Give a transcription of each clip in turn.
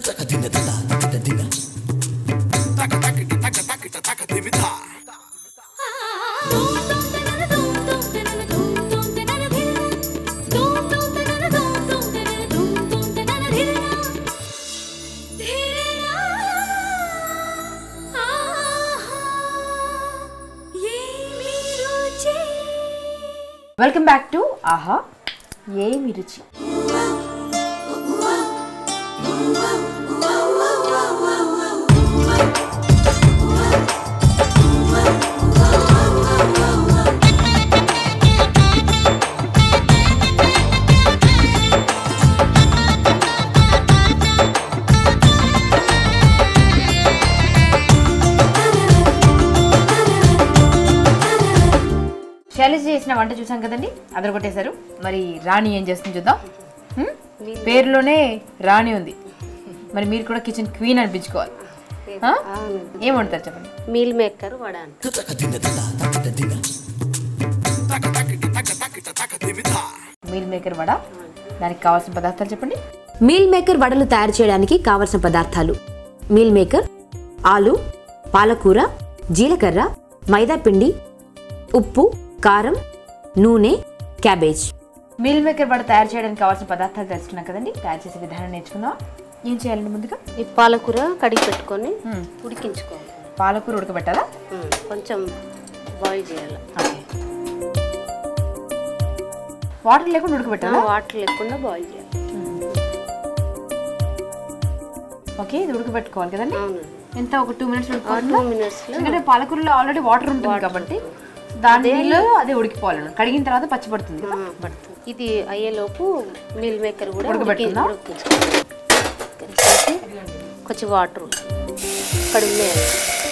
Welcome back to Aha Emi రుచి శైలజ చేసిన వంట చూసాం కదండి అదరగొట్టేశారు మరి రాణి ఏం చేస్తుంది చూద్దాం హ్మ్? పేరులోనే రాణి ఉంది మరి మీరు కూడా కిచెన్ క్వీన్ అనిపించుకోవాలి ఆ? ఏం వండుతారు చెప్పండి మీల్ మేకర్ వడ అంట మీల్ మేకర్ వడ దానికి కావాల్సిన పదార్థాలు చెప్పండి మీల్ మేకర్ వడలు తయారు చేయడానికి కావలసిన పదార్థాలు మీల్ మేకర్ ఆలు పాలకూర జీలకర్ర మైదా పిండి ఉప్పు కారం నూనె క్యాబేజ్ మీల్ మేకర్ వడ తయారు చేయడానికి కావాల్సిన పదార్థాలు తెలుసుకున్నాం కదండి తయారు చేసే విధానం నేర్చుకుందాం ఏం చేయాలండి ముందుగా ఈ పాలకూర కడిగి పెట్టుకొని మ్మ్. ఉడికించుకోవాలి పాలకూర ఉడకబెట్టాలా మ్మ్. కొంచెం బాయిల్ చేయాలి ఓకే వాటర్ లేకుండా ఉడకబెట్టాలా వాటర్ లేకుండా బాయిల్ చేయాలి ఓకే ఇది ఉడకబెట్టుకోవాలి కదండి అవును ఎంత ఒక టూ మినిట్స్ టూ ఉడకవాలి మినిట్స్లో ఎందుకంటే పాలకూరలో ఆల్రెడీ వాటర్ ఉంటుంది కాబట్టి దానిలో అదే ఉడికిపోవాలి కడిగిన తర్వాత పచ్చి పడుతుంది కదా పడుతుంది ఇది అయ్యేలోపు మీల్ మేకర్ కూడా ఉడికి ఉడకబెట్టుకుందాం? ఉడికించుకోవాలి ఉడికించేసి కొంచెం వాటర్ కడిగేయాలి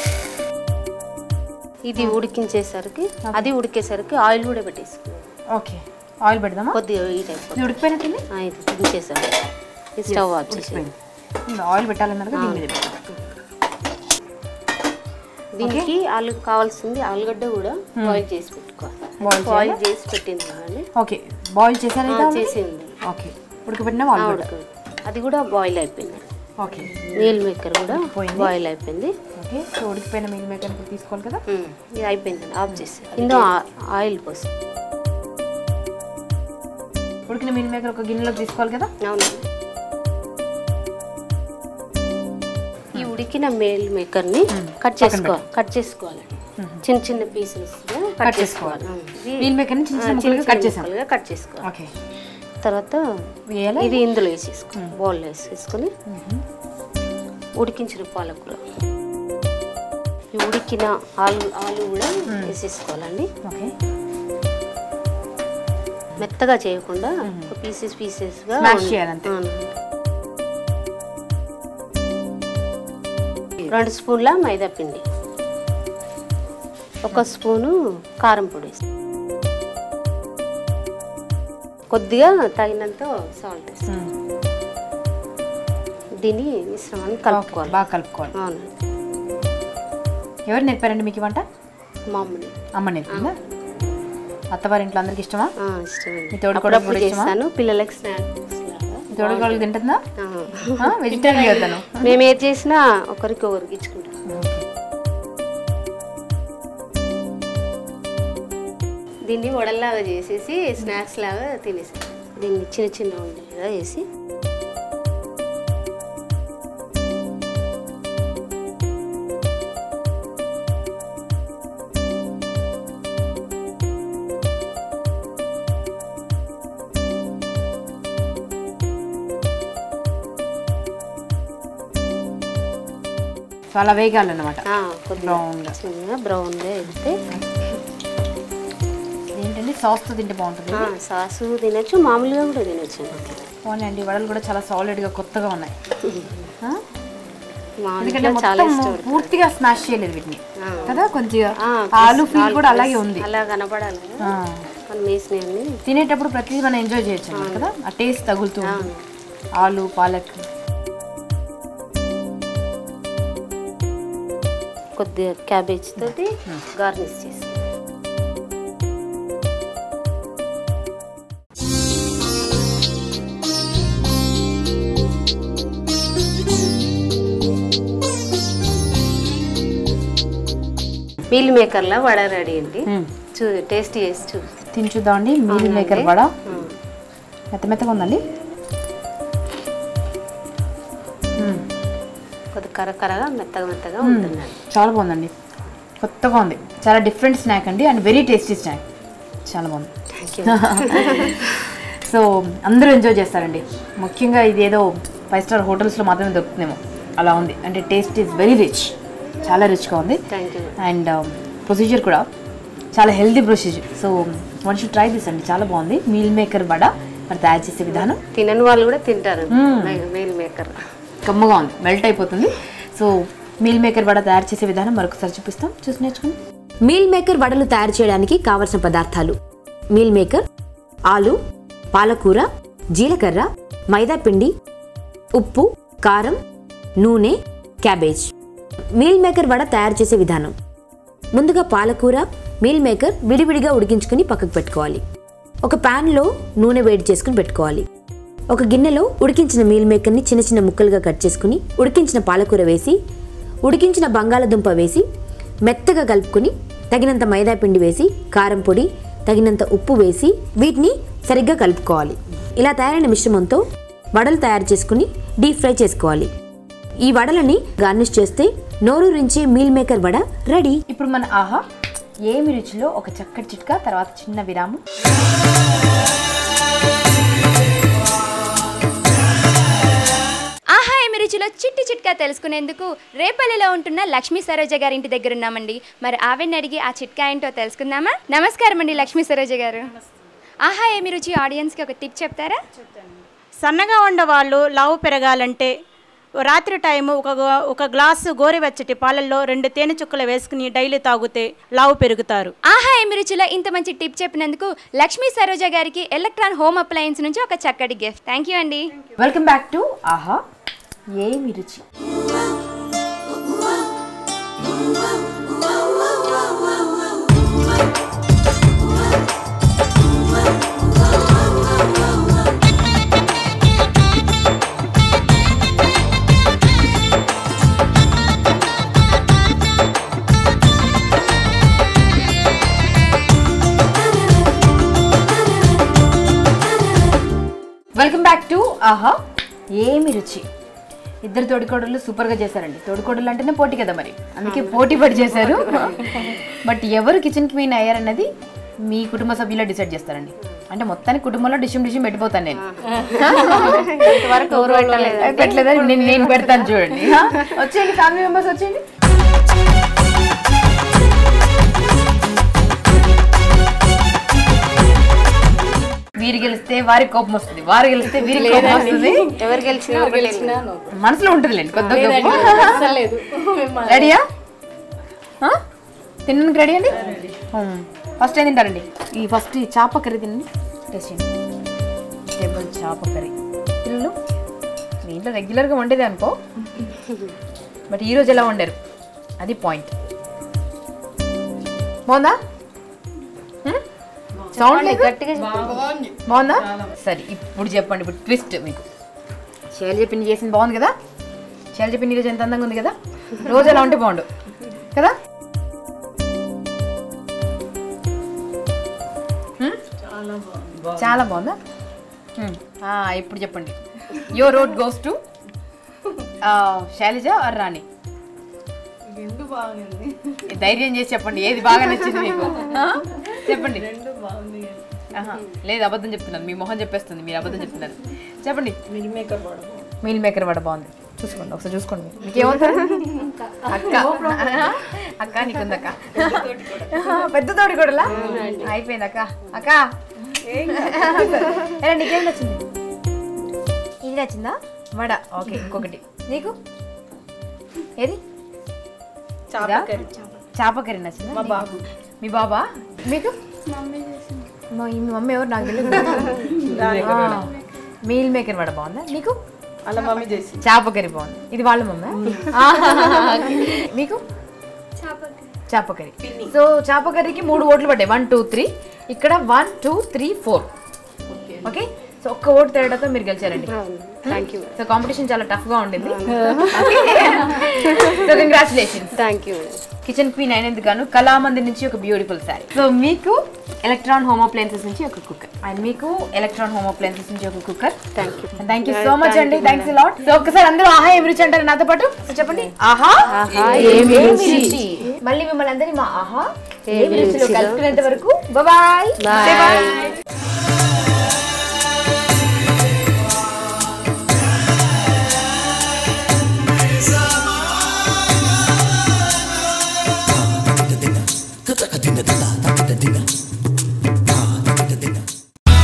ఇది ఉడికించేసరికి అది ఉడికేసరికి ఆయిల్ కూడా పెట్టేసుకున్నాం ఓకే ఆయిల్ పెడదామా కొద్దిగా హీట్ అయిపోతుంది ఇది ఉడికిపోయినట్టుంది ఆ, ఇది దించేసాము ఈ స్టవ్ ఆఫ్ చేసి ఉడికిపోయింది ఆయిల్ పెట్టాలన్నారు కదా దీని మీద పెట్టాలి. దీనికి ఆలు కావాల్సింది ఆలుగడ్డ కూడా బాయిల్ చేసి పెట్టుకోవాలి Boil బాయిల్ చేసి పెట్టింది కానీ ఓకే బాయిల్ చేశారు ఆ, చేసింది ఓకే ఉడకబెట్టిన ఆయిల్ ఆ, ఉడక అది కూడా బాయిల్ అయిపోయింది ఓకే మీల్ మేకర్ కూడా పోయింది. బాయిల్ అయిపోయింది ఓకే సో ఉడికిపోయిన మీల్ మేకర్ ఇప్పుడు తీసుకోవాలి కదా ఉమ్, ఇది అయిపోయింది ఆఫ్ చేసి ఇందులో ఆ- ఆయిల్ పోసి ఉడికిన మీల్ మేకర్ ఒక గిన్నెలోకి తీసుకోవాలి కదా అవును ఈ ఉడికిన మేల్ మేకర్ ని కట్ చేసుకోవాలి కట్ చేసుకోవాలి చిన్న చిన్న పీసెస్ కట్ చేసుకోవాలి ఉమ్, ఇది మీల్ మేకర్ ని చిన్న ఆ, చిన్న ముక్కలుగా కట్ చేసాం ముక్కలుగా కట్ చేసుకోవాలి ఓకే తర్వాత వేయాలి ఇది ఇందులో వేసేసుకో బౌల్లో వేసేసుకొని ఉడికించిన పాలకూర ఈ ఉడికిన ఆలు ఆలు కూడా వేసేసుకోవాలండి ఓకే మెత్తగా చేయకుండా పీసెస్ పీసెస్గా Smash చేయాలంతే. రెండు స్పూన్ల మైదా పిండి ఒక స్పూను కారం పొడి వేసి కొద్దిగా తగినంత సాల్ట్ వేసి దీన్ని మిశ్రమాన్ని కలుపుకోవాలి బాగా కలుపుకోవాలి అవును ఎవరు నేర్పారండి మీకు ఈ వంట మామూలు అమ్మ నేర్పిందా అత్తవారి ఇంట్లో అందరికి ఇష్టమా ఆ, ఇష్టమే మీ తోడుకోడలు అప్పుడప్పుడు కూడా ఇష్టమా? చేస్తాను పిల్లలకి స్నాక్స్ మీ తోడుకోళ్ళకి తింటుందా లాగా వెజిటేరియన్ కదా మేము ఏది చేసినా ఒకరికి ఒకరికి ఇచ్చుకుంటాం దీన్ని వడల్లాగా చేసేసి స్నాక్స్ లాగా తినేసాం దీన్ని చిన్న చిన్న ఉండేలా వేసి చాలా వేగాలన్నమాట ఆ, కొద్దిగా బ్రౌన్గా చిన్నగా బ్రౌన్గా వేస్తే ఏంటంటే సాస్తో తింటే బాగుంటుంది ఆ, సాసు తినొచ్చు మామూలుగా కూడా తినొచ్చు అవునండి వడలు కూడా చాలా సాలిడ్గా కొత్తగా ఉన్నాయి ఆ? ఎందుకంటే మామూలుగా చాలా మొత్తం ఇష్టం పూర్తిగా స్మాష్ చేయలేదు వీటిని ఆ. కదా కొంచెం ఆ, ఆలు ఫీల్ ఆలు కూడా అలాగే ఉంది అలా కనపడాలి కదా. ఆ. మనం వేసినవన్నీ తినేటప్పుడు ప్రతిదీ మనం ఎంజాయ్ చేయొచ్చు అన్నమాట కదా ఆ టేస్ట్ తగులుతూ ఉంటుంది. ఆలు పాలక్ కొద్దిగా క్యాబేజ్ తోటి గార్నిష్ చేసి మీల్ మేకర్లా వడ రెడీ అండి చూ టేస్ట్ చేసి చూ తిని చూద్దామండి మీల్ మేకర్ వడ మెత్త మెత్తగా ఉందండి కొద్ది కరకరగా మెత్తగా మెత్తగా ఉంటుందండి చాలా బాగుందండి కొత్తగా ఉంది చాలా డిఫరెంట్ స్నాక్ అండి అండ్ వెరీ టేస్టీ స్నాక్ చాలా బాగుంది థ్యాంక్ యూ సో అందరూ ఎంజాయ్ చేస్తారండి ముఖ్యంగా ఇది ఏదో ఫైవ్ స్టార్ హోటల్స్లో మాత్రమే దొరుకుతుందేమో అలా ఉంది అంటే టేస్ట్ ఈజ్ వెరీ రిచ్ చాలా రిచ్గా ఉంది థ్యాంక్ యూ అండ్ ప్రొసీజర్ కూడా చాలా healthy procedure so one should try this అండి చాలా బాగుంది మీల్ మేకర్ వడ మరి తయారు చేసే విధానం తినని వాళ్ళు కూడా తింటారు మీల్ మేకర్ కమ్మగా ఉంది మెల్ట్ అయిపోతుంది సో మీల్ మేకర్ వడ తయారు చేసే విధానం మరొకసారి చూపిస్తాం చూసి నేర్చుకోండి మీల్ మేకర్ వడలు తయారు చేయడానికి కావలసిన పదార్థాలు మీల్ మేకర్ ఆలు పాలకూర జీలకర్ర మైదా పిండి ఉప్పు కారం నూనె క్యాబేజ్ మీల్ మేకర్ వడ తయారు చేసే విధానం ముందుగా పాలకూర మీల్ మేకర్ విడివిడిగా ఉడికించుకుని పక్కకు పెట్టుకోవాలి ఒక ప్యాన్లో నూనె వేడి చేసుకుని పెట్టుకోవాలి ఒక గిన్నెలో ఉడికించిన మీల్ మేకర్ని చిన్న చిన్న ముక్కలుగా కట్ చేసుకుని ఉడికించిన పాలకూర వేసి ఉడికించిన బంగాళదుంప వేసి మెత్తగా కలుపుకొని తగినంత మైదా పిండి వేసి కారం పొడి తగినంత ఉప్పు వేసి వీటిని సరిగ్గా కలుపుకోవాలి ఇలా తయారైన మిశ్రమంతో వడలు తయారు చేసుకుని డీప్ ఫ్రై చేసుకోవాలి ఈ వడలని గార్నిష్ చేస్తే నోరూరించే మీల్ మేకర్ వడ రెడీ ఇప్పుడు మన ఆహా ఏమి రుచిలో ఒక చక్కటి చిట్కా తర్వాత చిన్న విరామం ఆహా ఏమి రుచిలో చిట్టి చిట్కా తెలుసుకునేందుకు రేపల్లిలో ఉంటున్న లక్ష్మీ సరోజ గారి ఇంటి దగ్గర ఉన్నామండి మరి ఆవిడని అడిగి ఆ చిట్కా ఏంటో తెలుసుకుందామా నమస్కారం అండి లక్ష్మీ సరోజ గారు ఆహా ఏమి రుచి ఆడియన్స్కి ఒక టిప్ చెప్తారా సన్నగా ఉండవాళ్ళు లావు పెరగాలంటే రాత్రి టైము ఒక గో- ఒక గ్లాసు గోరువెచ్చటి పాలల్లో రెండు తేనె చుక్కలు వేసుకుని డైలీ తాగితే లావు పెరుగుతారు ఆహా ఏమి రుచిలో ఇంత మంచి టిప్ చెప్పినందుకు లక్ష్మీ సరోజ గారికి ఎలక్ట్రాన్ హోమ్ అప్లయన్స్ నుంచి ఒక చక్కటి గిఫ్ట్ థ్యాంక్ యూ అండి welcome back to Aha Emi రుచి welcome back to Aha Emi రుచి ఇద్దరు తోడికోడళ్ళు సూపర్గా చేశారండి తోడికోడళ్ళు అంటేనే పోటీ కదా మరి అందుకే పోటీ పడి చేశారు బట్ ఎవరు కిచెన్ క్వీన్ అయ్యారన్నది మీ కుటుంబ సభ్యులు డిసైడ్ చేస్తారండి అంటే మొత్తానికి కుటుంబంలో డిషం డిషం పెట్టిపోతాను నేను ఇంతవరకు ఎవరు పెట్టలేదు పెట్టలేదని నేను నేను పెడతాను చూడండి హా? వచ్చేయండి ఫ్యామిలీ మెంబర్స్ వచ్చేయండి వీరు గెలిస్తే వారి కోపం వస్తుంది వారు గెలిస్తే వీరి కోపం వస్తుంది ఎవరు గెలిచినా ఒకటే. మనసులో ఉంటుందిలేండి కొద్ది రెడీయా తినడానికి రెడీ అండి ఫస్ట్ ఏం తింటారండి ఈ ఫస్ట్ ఈ చేప కర్రీ తినండి టేస్ట్ చేయండి టేబుల్ చేప కర్రీ పిల్లలు మీ ఇంట్లో రెగ్యులర్గా వండేదే అనుకో బట్ ఈరోజు ఎలా వండారు అది పాయింట్ బాగుందా సౌండ్ లేదు గట్టిగా బాగుందా సరే ఇప్పుడు చెప్పండి ఇప్పుడు ట్విస్ట్ మీకు శైలజ పిన్ని చేసింది బాగుంది కదా శైలజ పిన్ని ఈరోజు ఎంత అందంగా ఉంది కదా రోజు అలా ఉంటే బాగుండు కదా హ్మ్? చాలా బాగుందా హ్మ్. ఆ, ఇప్పుడు చెప్పండి your road goes to Shailaja or Rani ధైర్యం చేసి చెప్పండి ఏది బాగా నచ్చింది మీకు ఆ? చెప్పండి ఆహా, లేదు అబద్ధం చెప్తున్నాను మీ మొహం చెప్పేస్తుంది మీరు అబద్ధం చెప్తున్నారు చెప్పండి మీల్ మేకర్ వడ బాగుంది చూసుకోండి ఒకసారి చూసుకోండి మీరు. మీకు ఏమవుతారు అక్క అక్క నీకుంది అక్క పెద్ద తోడి కూడా అయిపోయింది అక్క అక్క ఎలా నీకేం నచ్చింది ఇది నచ్చిందా వడ ఓకే ఇంకొకటి నీకు ఏది ఇదా? చేప కర్రీ నచ్చిందా మా బాబు మీ బాబా మీకు మా ఈ మీ మమ్మీ ఎవరు నాకు తెలియదు ఆ, మీల్ మేకర్ వడ బాగుందా నీకు అలా మమ్మీ చేసి చేప కర్రీ బాగుంది ఇది వాళ్ళ మమ్మీ మీకు చేప కర్రీ సో చేప కర్రీకి మూడు ఓట్లు పడ్డాయి వన్ టూ త్రీ ఇక్కడ one two three four okay so ఒక్క ఓటు తేడాతో మీరు గెలిచారండి థ్యాంక్ యూ సో కాంపిటీషన్ చాలా టఫ్ గా ఉండింది so congratulations thank you kitchen queen అయినందుకు గాను కళామంది నుంచి ఒక బ్యూటిఫుల్ శారీ సో మీకు ఎలక్ట్రాన్ హోమ్ అప్లయన్సెస్ నుంచి ఒక కుక్కర్ అండ్ మీకు ఎలక్ట్రాన్ హోమ్ అప్లయన్సెస్ నుంచి ఒక cooker thank you thank you so much అండి థ్యాంక్స్ లాట్ సో ఒక్కసారి అందరూ ఆహా ఏమి రుచి అంటారు నాతో పాటు సో చెప్పండి ఆహా ఏమి రుచి మళ్ళీ మిమ్మల్ని అందరినీ మా ఆహా ఏమి రుచిలో కలుసుకునేంత వరకు బాయ్ బాయ్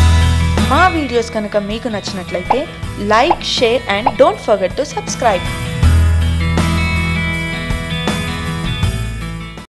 మా వీడియోస్ కనుక మీకు నచ్చినట్లయితే like share and don't forget to subscribe